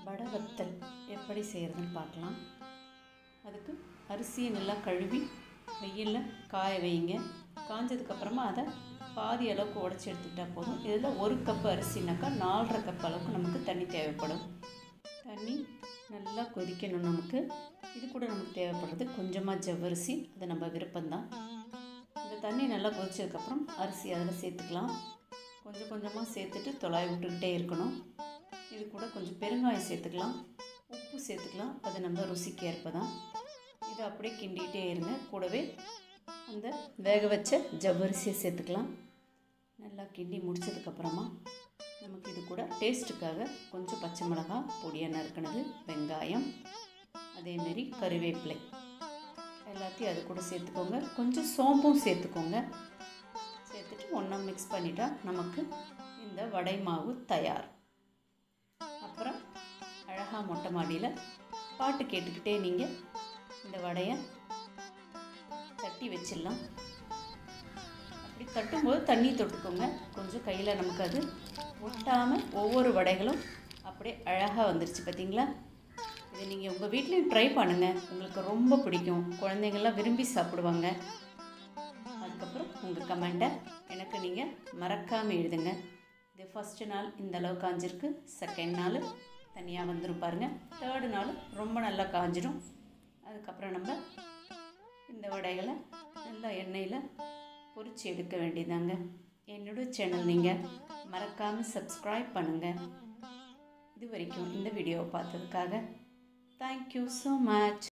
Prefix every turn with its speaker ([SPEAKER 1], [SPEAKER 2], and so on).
[SPEAKER 1] வடை வத்தல் எப்படி செய்கிறதுன்னு பார்க்கலாம் அதுக்கு அரிசியை நல்லா கழுவி வெயிலில் காய வைங்க காஞ்சதுக்கப்புறமா அதை பாதி அளவுக்கு உடச்சி எடுத்துக்கிட்டால் போதும் இதில் ஒரு கப் அரிசினாக்கா நாலரை கப் அளவுக்கு நமக்கு தண்ணி தேவைப்படும் தண்ணி நல்லா கொதிக்கணும் நமக்கு இது கூட நமக்கு தேவைப்படுறது கொஞ்சமாக ஜவ்வரிசி அது நம்ம விருப்பம்தான் இந்த தண்ணி நல்லா கொதிச்சதுக்கப்புறம் அரிசி அதில் சேர்த்துக்கலாம் கொஞ்சம் கொஞ்சமாக சேர்த்துட்டு தொலாய் விட்டுக்கிட்டே இருக்கணும் இது கூட கொஞ்சம் பெருங்காயம் சேர்த்துக்கலாம் உப்பு சேர்த்துக்கலாம் அது நம்ம ருசிக்கு ஏற்ப தான் இதை அப்படியே கிண்டிகிட்டே இருங்க கூடவே அந்த வேக வச்ச ஜவ்வரிசியை சேர்த்துக்கலாம் நல்லா கிண்டி முடிச்சதுக்கப்புறமா நமக்கு இது கூட டேஸ்ட்டுக்காக கொஞ்சம் பச்சை மிளகாய் பொடியாக நறுக்கினது வெங்காயம் அதேமாரி கருவேப்பிலை எல்லாத்தையும் அது கூட சேர்த்துக்கோங்க கொஞ்சம் சோம்பும் சேர்த்துக்கோங்க சேர்த்துட்டு ஒன்றா மிக்ஸ் பண்ணிட்டா நமக்கு இந்த வடை மாவு தயார் அப்புறம் அழகாக மொட்டை மாடியில் பாட்டு கேட்டுக்கிட்டே நீங்கள் இந்த வடையை தட்டி வச்சிடலாம் அப்படி தட்டும்போது தண்ணி தொட்டுக்கோங்க கொஞ்சம் கையில் நமக்கு அது ஒட்டாமல் ஒவ்வொரு வடைகளும் அப்படியே அழகாக வந்துருச்சு பார்த்தீங்களா இதை நீங்கள் உங்கள் வீட்லேயும் ட்ரை பண்ணுங்கள் உங்களுக்கு ரொம்ப பிடிக்கும் குழந்தைங்கள்லாம் விரும்பி சாப்பிடுவாங்க அதுக்கப்புறம் உங்கள் கமெண்ட்டை எனக்கு நீங்கள் மறக்காமல் எழுதுங்க இது ஃபஸ்ட்டு நாள் இந்த அளவு காஞ்சிருக்கு செகண்ட் நாள் தனியாக வந்துடும் பாருங்கள் தேர்டு நாள் ரொம்ப நல்லா காஞ்சிடும் அதுக்கப்புறம் நம்ம இந்த வடைகளை நல்லா எண்ணெயில் பொரிச்சு எடுக்க வேண்டியதாங்க என்னோட சேனல் நீங்கள் மறக்காமல் சப்ஸ்கிரைப் பண்ணுங்கள் இது வரைக்கும் இந்த வீடியோவை பார்த்ததுக்காக தேங்க்யூ ஸோ மச்